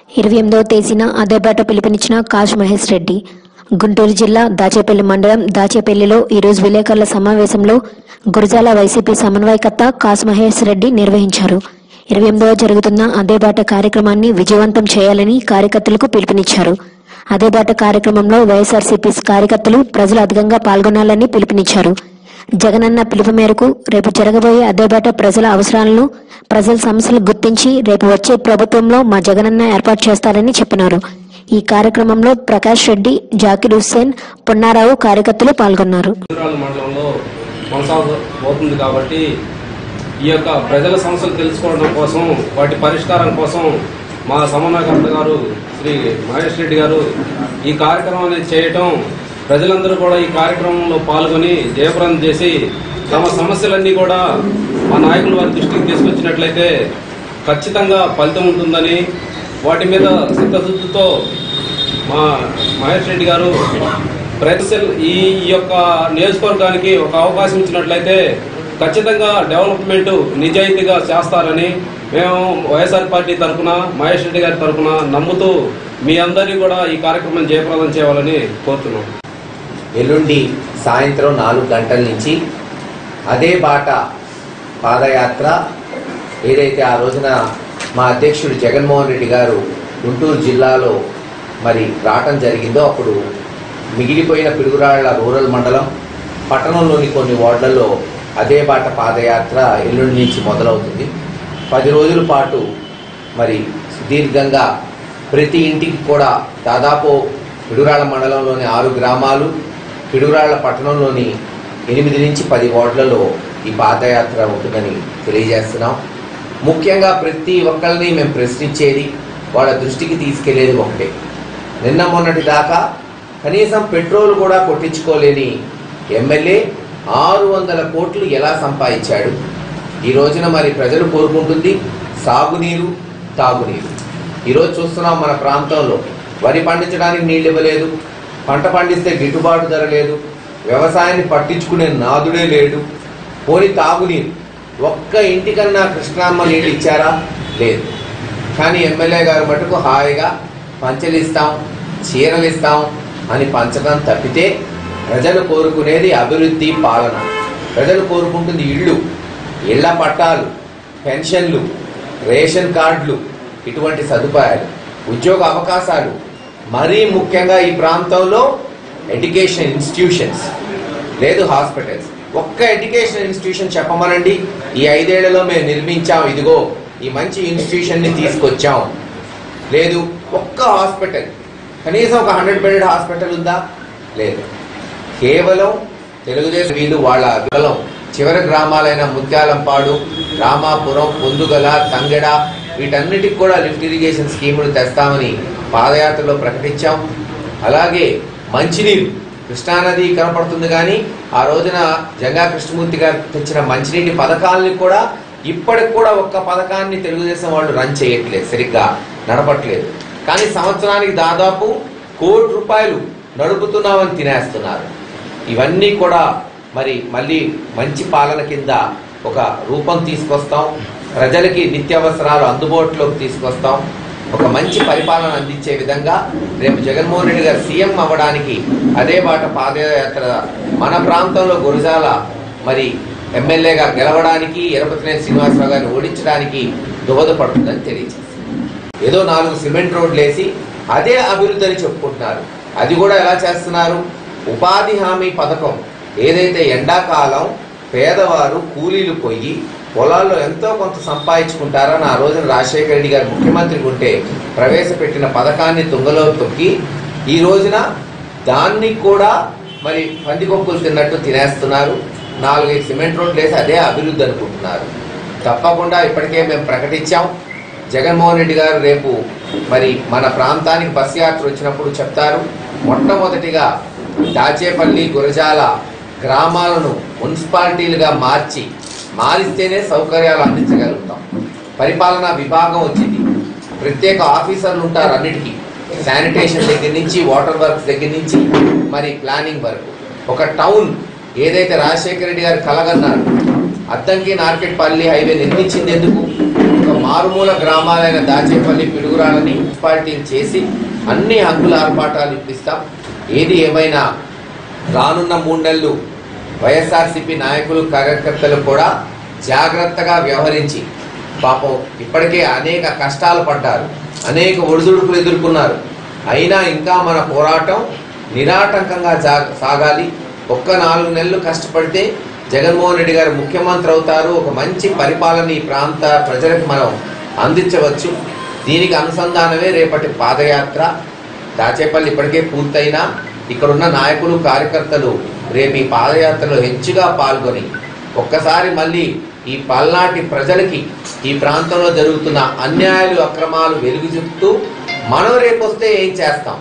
ఇరవై ఎనిమిదవ తేదీన అదేబాట పిలుపునిచ్చిన కాజ్ మహేష్ రెడ్డి గుంటూరు జిల్లా దాచేపల్లి మండలం దాచేపల్లిలో ఈరోజు విలేకరుల సమావేశంలో గురజాల వైసీపీ సమన్వయకర్త కాజ్ మహేష్ రెడ్డి నిర్వహించారు ఇరవై ఎనిమిదవ జరుగుతున్న అదేబాట కార్యక్రమాన్ని విజయవంతం చేయాలని కార్యకర్తలకు పిలుపునిచ్చారు అదేబాట కార్యక్రమంలో వైఎస్ఆర్సీపీ కార్యకర్తలు ప్రజలు అధికంగా పాల్గొనాలని పిలుపునిచ్చారు జగనన్న పిలుపు మేరకు రేపు జరగబోయే అదేబాట ప్రజల అవసరాలను ప్రజల సమస్యలు గుర్తించి రేపు వచ్చే ప్రభుత్వంలో మా జగనన్న ఏర్పాటు చేస్తారని చెప్పినారు ఈ కార్యక్రమంలో ప్రకాష్ రెడ్డి జాకిర్ హుస్సేన్ పొన్నారావు కార్యకర్తలు పాల్గొన్నారు మంత్రాల మండలంలో కొనసాగబోతుంది కాబట్టి ఈ యొక్క ప్రజల సమస్యలు తెలుసుకోవడం కోసం వాటి పరిష్కారం కోసం మా సమన్వయకర్త గారు శ్రీ మహేష్ రెడ్డి గారు ఈ కార్యక్రమం అనేది చేయటం ప్రజలందరూ కూడా ఈ కార్యక్రమంలో పాల్గొని జయప్రదం చేసి తమ సమస్యలన్నీ కూడా మా నాయకుల వారి దృష్టికి తీసుకొచ్చినట్లయితే ఖచ్చితంగా ఫలితం ఉంటుందని వాటి మీద సిద్ధశుద్ధితో మా మహేష్ రెడ్డి గారు ప్రజలు ఈ ఈ యొక్క నియోజకవర్గానికి ఒక అవకాశం ఇచ్చినట్లయితే ఖచ్చితంగా డెవలప్మెంట్ నిజాయితీగా చేస్తారని మేము వైఎస్ఆర్ పార్టీ తరఫున మహేష్ రెడ్డి గారి తరఫున నమ్ముతూ మీ అందరినీ కూడా ఈ కార్యక్రమం జయప్రదం చేయాలని కోరుతున్నాం ఎల్లుండి సాయంత్రం నాలుగు గంటల నుంచి అదే బాట పాదయాత్ర ఏదైతే ఆ రోజున మా అధ్యక్షుడు జగన్మోహన్ రెడ్డి గారు గుంటూరు జిల్లాలో మరి రావటం జరిగిందో అప్పుడు మిగిలిపోయిన పిడుగురాళ్ల రూరల్ మండలం పట్టణంలోని కొన్ని వార్డులలో అదే బాట పాదయాత్ర ఎల్లుండి నుంచి మొదలవుతుంది పది రోజుల పాటు మరి సుదీర్ఘంగా ప్రతి ఇంటికి కూడా దాదాపు పిడుగురాళ్ల మండలంలోని ఆరు గ్రామాలు పిడుగురాళ్ల పట్టణంలోని ఎనిమిది నుంచి పది వార్డులలో ఈ పాదయాత్ర ఉంటుందని తెలియజేస్తున్నాం ముఖ్యంగా ప్రతి ఒక్కరిని మేము ప్రశ్నించేది వాళ్ళ దృష్టికి తీసుకెళ్లేది ఒకటే నిన్న మొన్నటి దాకా కనీసం పెట్రోల్ కూడా కొట్టించుకోలేని ఎమ్మెల్యే ఆరు వందల కోట్లు ఎలా సంపాదించాడు ఈ రోజున మరి ప్రజలు కోరుకుంటుంది సాగునీరు తాగునీరు ఈరోజు చూస్తున్నాం మన ప్రాంతంలో వరి పండించడానికి నీళ్ళు ఇవ్వలేదు పంట పండిస్తే గిట్టుబాటు ధర లేదు వ్యవసాయాన్ని పట్టించుకునే నాదుడే లేడు పోని తాగునీరు ఒక్క ఇంటికన్నా కృష్ణామ్మ నీళ్ళు ఇచ్చారా లేదు కానీ ఎమ్మెల్యే గారు మటుకు హాయిగా పంచలు ఇస్తాం చీరలు ఇస్తాం అని పంచడం తప్పితే ప్రజలు కోరుకునేది అభివృద్ధి పాలన ప్రజలు కోరుకుంటుంది ఇళ్ళు ఇళ్ల పట్టాలు పెన్షన్లు రేషన్ కార్డులు ఇటువంటి సదుపాయాలు ఉద్యోగ అవకాశాలు మరీ ముఖ్యంగా ఈ ప్రాంతంలో ఎడ్యుకేషన్ ఇన్స్టిట్యూషన్స్ లేదు హాస్పిటల్స్ ఒక్క ఎడ్యుకేషన్ ఇన్స్టిట్యూషన్ చెప్పమనండి ఈ ఐదేళ్లలో మేము నిర్మించాం ఇదిగో ఈ మంచి ఇన్స్టిట్యూషన్ ని తీసుకొచ్చాం లేదు ఒక్క హాస్పిటల్ కనీసం ఒక హండ్రెడ్ బెడెడ్ హాస్పిటల్ ఉందా లేదు కేవలం తెలుగుదేశం వీళ్ళు వాళ్ళ బలం చివరి గ్రామాలైన ముత్యాలంపాడు రామాపురం పొందుగల తంగెడ వీటన్నిటికి కూడా లిఫ్ట్ ఇరిగేషన్ స్కీములు తెస్తామని పాదయాత్రలో ప్రకటించాం అలాగే మంచినీరు కృష్ణానది కనపడుతుంది కానీ ఆ రోజున జంగా కృష్ణమూర్తి గారు తెచ్చిన మంచినీటి పథకాలని కూడా ఇప్పటికి కూడా ఒక్క పథకాన్ని తెలుగుదేశం వాళ్ళు రన్ చేయట్లేదు సరిగ్గా నడపట్లేదు కానీ సంవత్సరానికి దాదాపు కోటి రూపాయలు నడుపుతున్నామని తినేస్తున్నారు ఇవన్నీ కూడా మరి మళ్ళీ మంచి పాలన కింద ఒక రూపం తీసుకొస్తాం ప్రజలకి నిత్యావసరాలు అందుబాటులోకి తీసుకొస్తాం ఒక మంచి పరిపాలన అందించే విధంగా రేపు జగన్మోహన్ రెడ్డి గారు సీఎం అవ్వడానికి అదే బాట పాదయాత్ర మన ప్రాంతంలో గురజాల మరి ఎమ్మెల్యేగా గెలవడానికి ఎరపతినేని శ్రీనివాసరావు గారిని ఓడించడానికి దోహదపడుతుందని తెలియజేస్తారు ఏదో నాలుగు సిమెంట్ రోడ్లు వేసి అదే అభివృద్ధి అని చెప్పుకుంటున్నారు అది కూడా ఎలా చేస్తున్నారు ఉపాధి హామీ పథకం ఏదైతే ఎండాకాలం పేదవారు కూలీలు పోయి పొలాల్లో ఎంతో కొంత సంపాదించుకుంటారని ఆ రోజున రాజశేఖర రెడ్డి గారు ముఖ్యమంత్రి ఉంటే ప్రవేశపెట్టిన పథకాన్ని తుంగలో తొక్కి ఈ రోజున దాన్ని కూడా మరి పందికొక్కులు తిన్నట్టు తినేస్తున్నారు నాలుగైదు సిమెంట్ రోడ్లు వేసి అదే అభివృద్ధి అనుకుంటున్నారు తప్పకుండా ఇప్పటికే మేము ప్రకటించాం జగన్మోహన్ రెడ్డి గారు రేపు మరి మన ప్రాంతానికి బస్ యాత్ర వచ్చినప్పుడు చెప్తారు మొట్టమొదటిగా దాచేపల్లి గురజాల గ్రామాలను మున్సిపాలిటీలుగా మార్చి మారిస్తేనే సౌకర్యాలు అందించగలుగుతాం పరిపాలనా విభాగం వచ్చింది ప్రత్యేక ఆఫీసర్లు ఉంటారు అన్నిటికీ శానిటేషన్ దగ్గర నుంచి వాటర్ వర్క్స్ దగ్గర నుంచి మరి ప్లానింగ్ వరకు ఒక టౌన్ ఏదైతే రాజశేఖర రెడ్డి గారు కలగన్నారు అద్దంకి నార్కెట్పల్లి హైవే నిర్మించింది ఎందుకు ఒక ఒక మారుమూల గ్రామాలైన దాచేపల్లి పిడుగురాలని మున్సిపాలిటీని చేసి అన్ని హక్కుల ఆర్పాటాలు ఇప్పిస్తాం ఏది ఏమైనా రానున్న మూడు నెలలు వైఎస్ఆర్సీపీ నాయకులు కార్యకర్తలు కూడా జాగ్రత్తగా వ్యవహరించి పాపం ఇప్పటికే అనేక కష్టాలు పడ్డారు అనేక ఒడిదుడుకులు ఎదుర్కొన్నారు అయినా ఇంకా మన పోరాటం నిరాటంకంగా జా- సాగాలి ఒక్క నాలుగు నెలలు కష్టపడితే జగన్మోహన్ రెడ్డి గారు ముఖ్యమంత్రి అవుతారు ఒక మంచి పరిపాలన ఈ ప్రాంత ప్రజలకు మనం అందించవచ్చు దీనికి అనుసంధానమే రేపటి పాదయాత్ర దాచేపల్లి ఇప్పటికే పూర్తయినా ఇక్కడున్న నాయకులు కార్యకర్తలు రేపు ఈ పాదయాత్రలో హెచ్చుగా పాల్గొని ఒక్కసారి మళ్ళీ ఈ పల్నాటి ప్రజలకి ఈ ప్రాంతంలో జరుగుతున్న అన్యాయాలు అక్రమాలు వెలుగు చూపుతూ మనం రేపు వస్తే ఏం చేస్తాం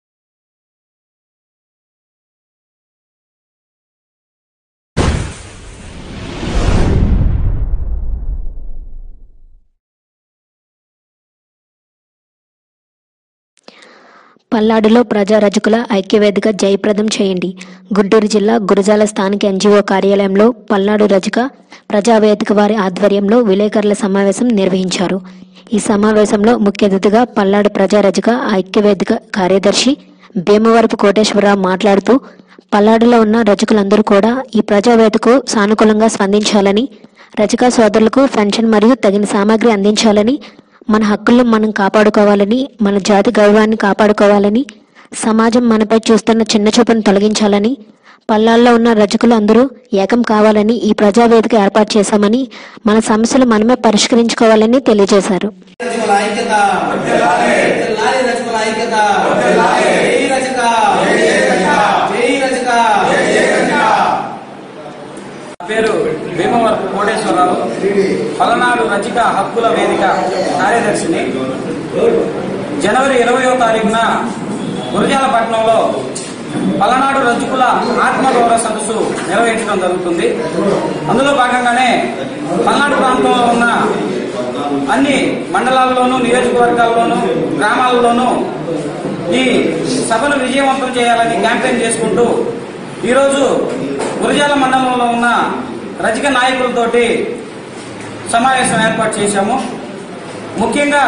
పల్నాడులో ప్రజా రజకుల ఐక్యవేదిక జయప్రదం చేయండి గుంటూరు జిల్లా గురజాల స్థానిక ఎన్జిఓ కార్యాలయంలో పల్నాడు రజక ప్రజావేదిక వారి ఆధ్వర్యంలో విలేకరుల సమావేశం నిర్వహించారు ఈ సమావేశంలో ముఖ్య అతిథిగా పల్నాడు ప్రజా రజక ఐక్యవేదిక కార్యదర్శి భీమవరపు కోటేశ్వరరావు మాట్లాడుతూ పల్నాడులో ఉన్న రజకులందరూ కూడా ఈ ప్రజావేదికకు సానుకూలంగా స్పందించాలని రజక సోదరులకు పెన్షన్ మరియు తగిన సామాగ్రి అందించాలని మన హక్కులను మనం కాపాడుకోవాలని మన జాతి గౌరవాన్ని కాపాడుకోవాలని సమాజం మనపై చూస్తున్న చిన్న చూపును తొలగించాలని పల్లాల్లో ఉన్న రజకులు అందరూ ఏకం కావాలని ఈ ప్రజావేదిక ఏర్పాటు చేశామని మన సమస్యలు మనమే పరిష్కరించుకోవాలని తెలియజేశారు రచకుల ఐక్యత లాలి రచకుల ఐక్యత జై రచక జై రచక పేరు భీమవరపు కోటేశ్వరరావు పలనాడు రచిక హక్కుల వేదిక కార్యదర్శిని జనవరి ఇరవయో తారీఖున గురజాలపట్నంలో పలనాడు రజకుల ఆత్మగౌరవ సదస్సు నిర్వహించడం జరుగుతుంది అందులో భాగంగానే పల్నాడు ప్రాంతంలో ఉన్న అన్ని మండలాల్లోనూ నియోజకవర్గాల్లోనూ గ్రామాల్లోనూ ఈ సభను విజయవంతం చేయాలని క్యాంపెయిన్ చేసుకుంటూ ఈరోజు గురజాల మండలంలో ఉన్న రజక నాయకులతోటి సమావేశం ఏర్పాటు చేశాము ముఖ్యంగా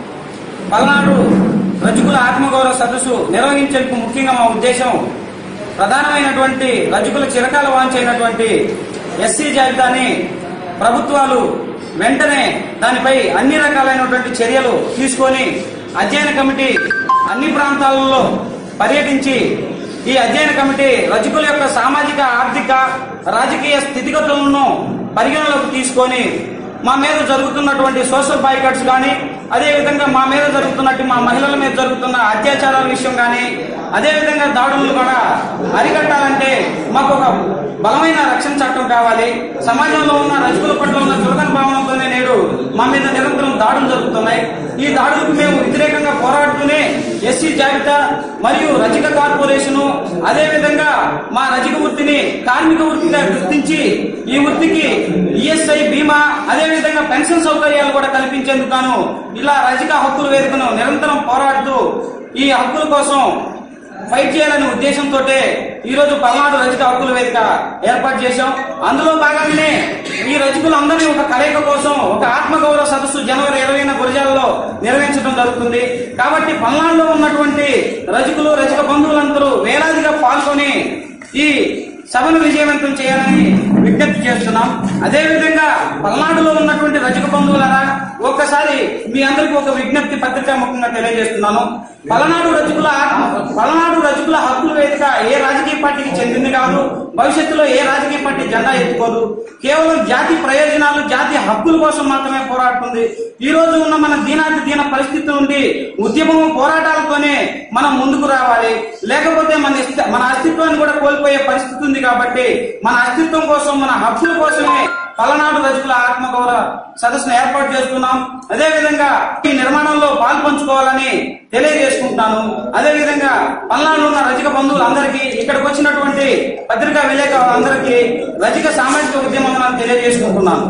పల్నాడు రజకుల ఆత్మగౌరవ సదస్సు నిర్వహించేందుకు ముఖ్యంగా మా ఉద్దేశం ప్రధానమైనటువంటి రజకుల చిరకాల వాంచైనటువంటి ఎస్సీ జాబితాని ప్రభుత్వాలు వెంటనే దానిపై అన్ని రకాలైనటువంటి చర్యలు తీసుకొని అధ్యయన కమిటీ అన్ని ప్రాంతాలలో పర్యటించి ఈ అధ్యయన కమిటీ రజకుల యొక్క సామాజిక ఆర్థిక రాజకీయ స్థితిగతులను పరిగణలోకి తీసుకొని మా మీద జరుగుతున్నటువంటి సోషల్ బాయ్కట్స్ కానీ అదే విధంగా మా మీద జరుగుతున్నట్టు మా మహిళల మీద జరుగుతున్న అత్యాచారాల విషయం కానీ అదే విధంగా దాడులు కూడా అరికట్టాలంటే మాకు ఒక బలమైన రక్షణ చట్టం కావాలి సమాజంలో ఉన్న రజకుల పట్ల ఉన్న చులకన భావనతోనే నేడు మా మీద నిరంతరం దాడులు జరుగుతున్నాయి ఈ దాడులకు మేము వ్యతిరేకంగా పోరాడుతూనే ఎస్సీ జాబితా మరియు రజక కార్పొరేషను అదే విధంగా మా రజక వృత్తిని కార్మిక వృత్తిగా గుర్తించి ఈ వృత్తికి ఈఎస్ఐ బీమా అదే విధంగా పెన్షన్ సౌకర్యాలు కూడా కల్పించేందుకు గాను ఇలా రజక హక్కుల వేదికను నిరంతరం పోరాడుతూ ఈ హక్కుల కోసం ఫైట్ చేయాలనే ఉద్దేశంతో ఈ రోజు పల్నాడు రజక హక్కుల వేదిక ఏర్పాటు చేశాం అందులో భాగంగానే ఈ రజకులందరినీ ఒక కలయిక కోసం ఒక ఆత్మగౌరవ సదస్సు జనవరి ఇరవైన గురజాలలో నిర్వహించడం జరుగుతుంది కాబట్టి పల్నాడులో ఉన్నటువంటి రజకులు రజక బంధువులందరూ వేలాదిగా పాల్గొని ఈ సభను విజయవంతం చేయాలని విజ్ఞప్తి చేస్తున్నాం అదే విధంగా పల్నాడులో ఉన్నటువంటి రజక బంధువులరా ఒక్కసారి మీ అందరికీ ఒక విజ్ఞప్తి పత్రికా ముఖంగా తెలియజేస్తున్నాను పలనాడు రజకుల పలనాడు రజకుల హక్కుల వేదిక ఏ రాజకీయ పార్టీకి చెందింది కాదు భవిష్యత్తులో ఏ రాజకీయ పార్టీ జెండా ఎత్తుకోదు కేవలం జాతి ప్రయోజనాలు జాతి హక్కుల కోసం మాత్రమే పోరాడుతుంది ఈ రోజు ఉన్న మన దీనాతి దీన పరిస్థితి నుండి ఉద్యమం పోరాటాలతోనే మనం ముందుకు రావాలి లేకపోతే మన ఇస్త- మన అస్తిత్వాన్ని కూడా కోల్పోయే పరిస్థితి ఉంది కాబట్టి మన అస్తిత్వం కోసం మన హక్కుల కోసమే పలనాడు రజకుల ఆత్మగౌరవ సదస్సును ఏర్పాటు చేస్తున్నాం అదే విధంగా ఈ నిర్మాణంలో పాల్పంచుకోవాలని తెలియజేసుకుంటున్నాను అదే విధంగా పల్నాడులో ఉన్న రజక బంధువులందరికీ ఇక్కడికి వచ్చినటువంటి పత్రికా విలేకరులందరికీ రజక సామాజిక ఉద్యమం తెలియజేసుకుంటున్నాను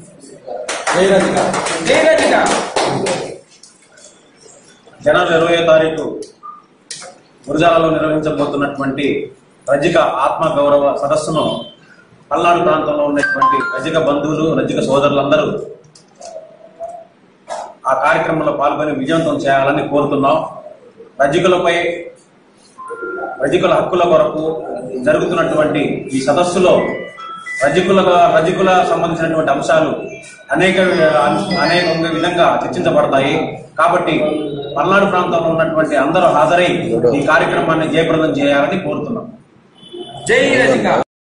జై రచక జై రజక జనవరి ఇరవై తారీఖు గురజాలలో నిర్వహించబోతున్నటువంటి రజిక ఆత్మ గౌరవ సదస్సును పల్నాడు ప్రాంతంలో ఉన్నటువంటి రజిక బంధువులు రజిక సోదరులందరూ ఆ కార్యక్రమంలో పాల్గొని విజయవంతం చేయాలని కోరుతున్నాం రజకులపై రజకుల హక్కుల కొరకు జరుగుతున్నటువంటి ఈ సదస్సులో రజకుల రజకుల సంబంధించినటువంటి అంశాలు అనేక అనేక విధంగా చర్చించబడతాయి కాబట్టి పల్నాడు ప్రాంతంలో ఉన్నటువంటి అందరూ హాజరై ఈ కార్యక్రమాన్ని జయప్రదం చేయాలని కోరుతున్నాం జై రజిక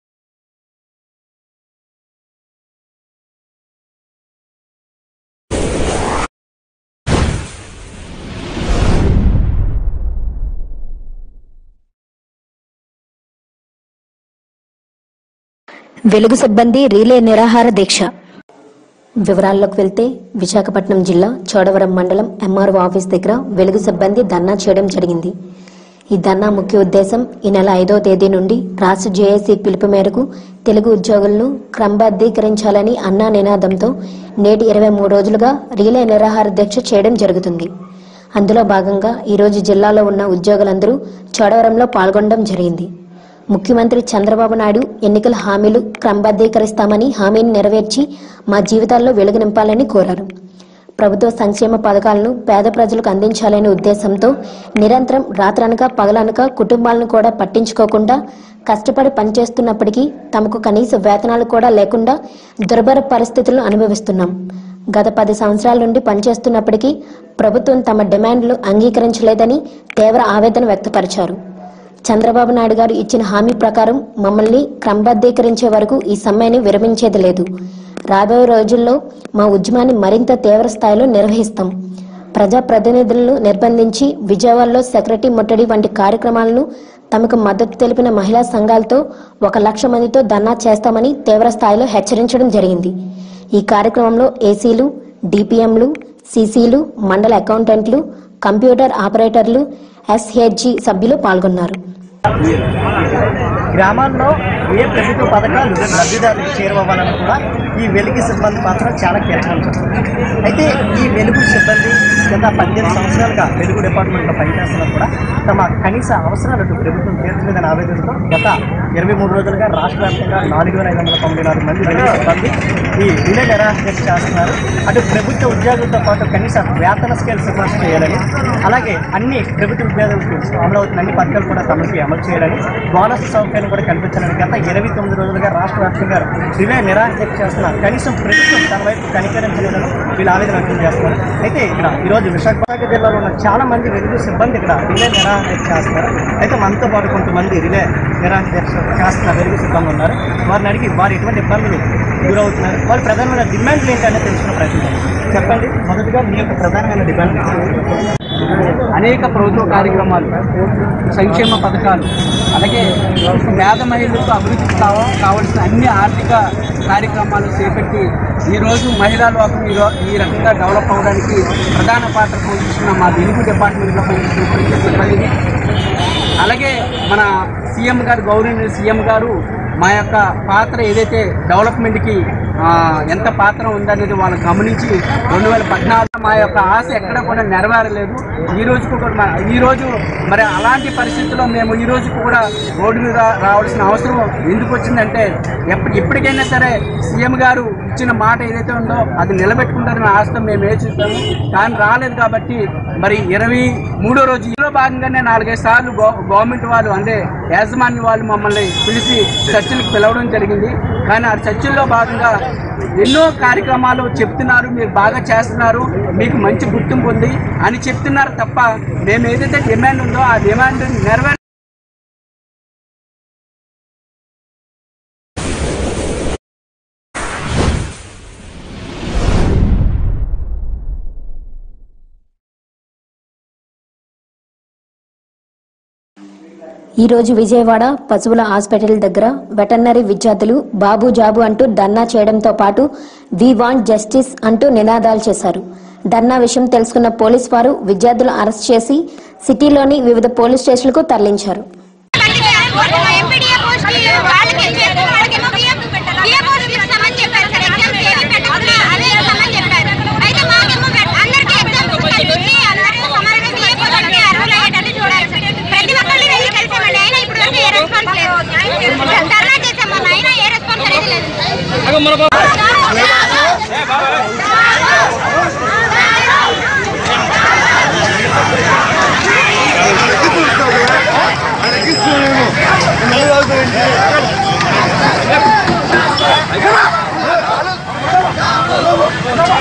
వెలుగు సిబ్బంది రీలే నిరాహార దీక్ష వివరాల్లోకి వెళ్తే విశాఖపట్నం జిల్లా చోడవరం మండలం ఎంఆర్ఓ ఆఫీస్ దగ్గర వెలుగు సిబ్బంది ధర్నా చేయడం జరిగింది ఈ ధర్నా ముఖ్య ఉద్దేశం ఈ నెల ఐదో తేదీ నుండి రాష్ట్ర జేఏసీ పిలుపు మేరకు తెలుగు ఉద్యోగులను క్రమబద్ధీకరించాలని అన్నా నినాదంతో నేటి ఇరవై మూడు రోజులుగా రీలే నిరాహార దీక్ష చేయడం జరుగుతుంది అందులో భాగంగా ఈరోజు జిల్లాలో ఉన్న ఉద్యోగులందరూ చోడవరంలో పాల్గొనడం జరిగింది ముఖ్యమంత్రి చంద్రబాబు నాయుడు ఎన్నికల హామీలు క్రమబద్ధీకరిస్తామని హామీని నెరవేర్చి మా జీవితాల్లో వెలుగు నింపాలని కోరారు ప్రభుత్వ సంక్షేమ పథకాలను పేద ప్రజలకు అందించాలనే ఉద్దేశంతో నిరంతరం రాత్రనక పగలనక కుటుంబాలను కూడా పట్టించుకోకుండా కష్టపడి పనిచేస్తున్నప్పటికీ తమకు కనీస వేతనాలు కూడా లేకుండా దుర్భర పరిస్థితులను అనుభవిస్తున్నాం గత పది సంవత్సరాల నుండి పనిచేస్తున్నప్పటికీ ప్రభుత్వం తమ డిమాండ్లు అంగీకరించలేదని తీవ్ర ఆవేదన వ్యక్తపరిచారు చంద్రబాబు నాయుడు గారు ఇచ్చిన హామీ ప్రకారం మమ్మల్ని క్రమబద్ధీకరించే వరకు ఈ సమ్మెని విరమించేది లేదు రాబోయే రోజుల్లో మా ఉద్యమాన్ని మరింత తీవ్ర స్థాయిలో నిర్వహిస్తాం ప్రజా ప్రతినిధులను నిర్బంధించి విజయవాడలో సెక్రటరీ ముట్టడి వంటి కార్యక్రమాలను తమకు మద్దతు తెలిపిన మహిళా సంఘాలతో ఒక లక్ష మందితో ధర్నా చేస్తామని తీవ్ర స్థాయిలో హెచ్చరించడం జరిగింది ఈ కార్యక్రమంలో ఏసీలు డిపిఎంలు సీసీలు మండల అకౌంటెంట్లు కంప్యూటర్ ఆపరేటర్లు ఎస్హెచ్జి సభ్యులు పాల్గొన్నారు గ్రామాల్లో ఏ ప్రభుత్వ పథకాలు లబ్ధిదారులకు చేరువవ్వాలని కూడా ఈ వెలుగు సిబ్బంది పాత్ర చాలా కీలకం అయితే ఈ వెలుగు సిబ్బంది గత పద్దెనిమిది సంవత్సరాలుగా వెలుగు డిపార్ట్మెంట్లో పనిచేస్తున్నా కూడా తమ కనీస అవసరాలకు ప్రభుత్వం తీర్చలేదని ఆవేదనతో గత ఇరవై మూడు రోజులుగా రాష్ట్ర వ్యాప్తంగా నాలుగు వేల ఐదు వందల తొంభై నాలుగు మంది వెలుగు సిబ్బంది ఈ రిలే నిరాశ చేస్తున్నారు అటు ప్రభుత్వ ఉద్యోగులతో పాటు కనీస వేతన స్కేల్ సిఫార్సు చేయాలని అలాగే అన్ని ప్రభుత్వ ఉద్యోగులకు అమలవుతున్న అన్ని పథకాలు కూడా తమకి అమలు చేయాలని బోనస్ సౌకర్యం కూడా కల్పించాలని గత ఇరవై తొమ్మిది రోజులుగా రాష్ట్ర వ్యాప్తంగా రిలే నిరాశ చేస్తున్నారు కనీసం ప్రభుత్వం తన వైపు కనికరించలేదని వీళ్ళు ఆవేదన వ్యక్తం చేస్తున్నారు అయితే ఇక్కడ ఈరోజు విశాఖపట్నం జిల్లాలో ఉన్న చాలా మంది వెలుగు సిబ్బంది ఇక్కడ రిలే నిరాశ చేస్తున్నారు అయితే మనతో పాటు కొంతమంది రిలే నిరాశ చేస్తున్న వెలుగు సిబ్బంది ఉన్నారు వారిని అడిగి వారు ఎటువంటి ఇబ్బందులు గురవుతున్నారు వారి ప్రధానమైన డిమాండ్లు ఏంటనేది తెలుసుకున్న ప్రయత్నం చెప్పండి మొదటిగా మీ యొక్క ప్రధానమైన డిమాండ్ అనేక ప్రభుత్వ కార్యక్రమాలు సంక్షేమ పథకాలు అలాగే పేద మహిళలకు అభివృద్ధికి కావ కావలసిన అన్ని ఆర్థిక కార్యక్రమాలు చేపట్టి ఈరోజు మహిళా లోకం ఈ రో- ఈ రకంగా డెవలప్ అవ్వడానికి ప్రధాన పాత్ర పోషిస్తున్న మా వెలుగు డిపార్ట్మెంట్లో పనిచేస్తున్న సిబ్బందిని అలాగే మన సీఎం గారు గౌరవనీయ సీఎం గారు మా యొక్క పాత్ర ఏదైతే డెవలప్మెంట్కి ఆ, ఎంత పాత్ర ఉందనేది వాళ్ళు గమనించి రెండు వేల పద్నాలుగు మా యొక్క ఆశ ఎక్కడ కూడా నెరవేరలేదు ఈ రోజుకు కూడా మా- ఈ రోజు మరి అలాంటి పరిస్థితుల్లో మేము ఈ రోజు కూడా రోడ్డు మీద రావాల్సిన అవసరం ఎందుకు వచ్చిందంటే ఎప్పటి ఇప్పటికైనా సరే సీఎం గారు ఇచ్చిన మాట ఏదైతే ఉందో అది నిలబెట్టుకుంటారని ఆశతో మేము ఏ చూస్తాము కానీ రాలేదు కాబట్టి మరి ఇరవై మూడో రోజు ఇందులో భాగంగానే నాలుగైదు సార్లు గవ- గవర్నమెంట్ వాళ్ళు అంటే యాజమాన్య వాళ్ళు మమ్మల్ని పిలిచి చర్చలకు పిలవడం జరిగింది కానీ ఆ చర్చల్లో భాగంగా ఎన్నో కార్యక్రమాలు చెప్తున్నారు మీరు బాగా చేస్తున్నారు మీకు మంచి గుర్తింపు ఉంది అని చెప్తున్నారు తప్ప మేము ఏదైతే డిమాండ్ ఉందో ఆ డిమాండ్ నెరవేర్ ఈ రోజు విజయవాడ పశువుల హాస్పిటల్ దగ్గర వెటర్నరీ విద్యార్థులు బాబు జాబు అంటూ ధర్నా చేయడంతో పాటు వి వాంట్ జస్టిస్ అంటూ నినాదాలు చేశారు ధర్నా విషయం తెలుసుకున్న పోలీస్ వారు విద్యార్థులు అరెస్ట్ చేసి సిటీలోని వివిధ పోలీస్ స్టేషన్లకు తరలించారు ఎంపీడీఏ పోస్ట్ వాళ్ళకి ఇచ్చారు వాళ్ళకేమో బిఏ బిఏ పోస్ట్ ఇస్తామని చెప్పారు సార్ ఎగ్జామ్స్ ఏవి పెట్టకుండా అదే ఇస్తామని చెప్పారు అయితే మాకేమో పెట్- అందరికీ ఎగ్జామ్స్ కల్పించి అందరూ సమానంగా బిఏ పోస్ట్కి అర్హులు అయ్యేటట్టు చూడాలి సార్ ప్రతి ఒక్కరిని వెళ్ళి కలిసామండి అయినా ఇప్పుడు వరకు ఏ రెస్పాన్స్ లేదు ధర్నా చేసాము అయినా ఏ రెస్పాన్స్ అనేది లేదు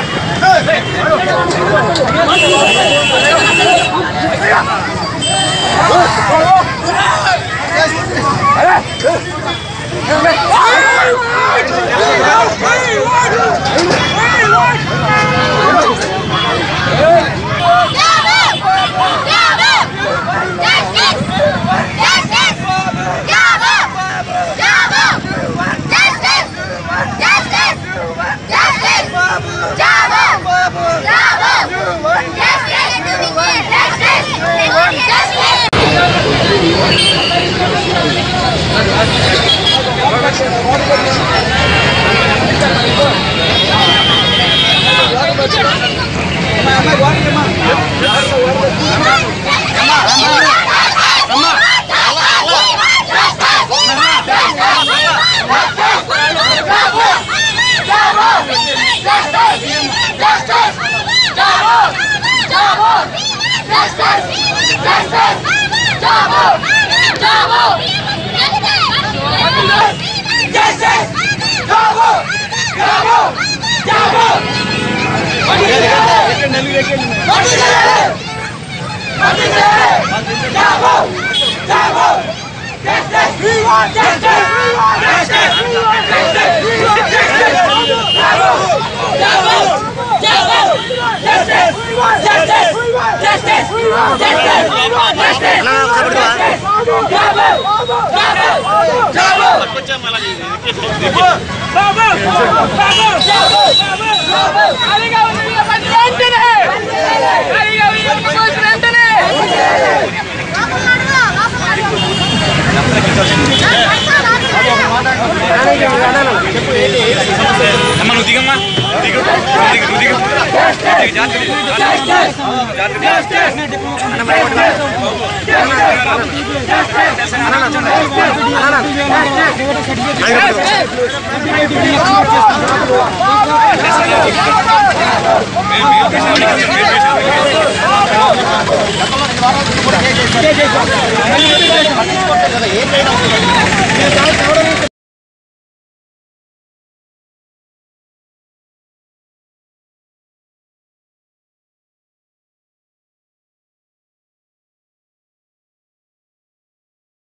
ఏం